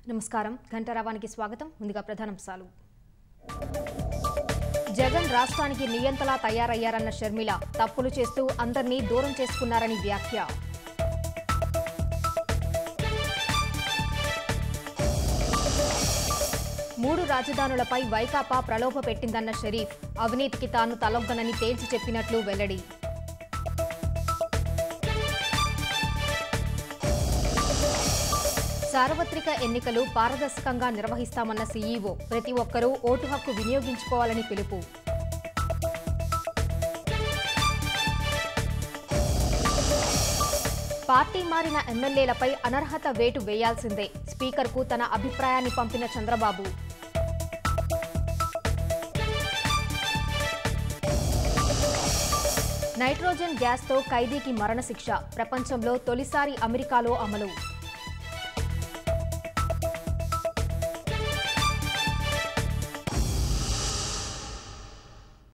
నమస్కారం ఘంటారావానికి స్వాగతం ముందుగా ప్రధానాంశాలు జగన్ రాష్ట్రానికి నియంతలా తయారయ్యారన్న షర్మిల తప్పులు చేస్తూ అందర్నీ దూరం చేసుకున్నారని వ్యాఖ్య మూడు రాజధానులపై వైకాపా ప్రలోభ పెట్టిందన్న షరీఫ్ అవినీతికి తాను తలొగ్గనని తేల్చి చెప్పినట్లు వెల్లడి సార్వత్రిక ఎన్నికలు పారదర్శకంగా నిర్వహిస్తామన్న సీఈఓ ప్రతి ఒక్కరూ ఓటు హక్కు వినియోగించుకోవాలని పిలుపు పార్టీ మారిన ఎమ్మెల్యేలపై అనర్హత వేటు వేయాల్సిందే స్పీకర్కు తన అభిప్రాయాన్ని పంపిన చంద్రబాబు నైట్రోజన్ గ్యాస్తో ఖైదీకి మరణశిక్ష ప్రపంచంలో తొలిసారి అమెరికాలో అమలు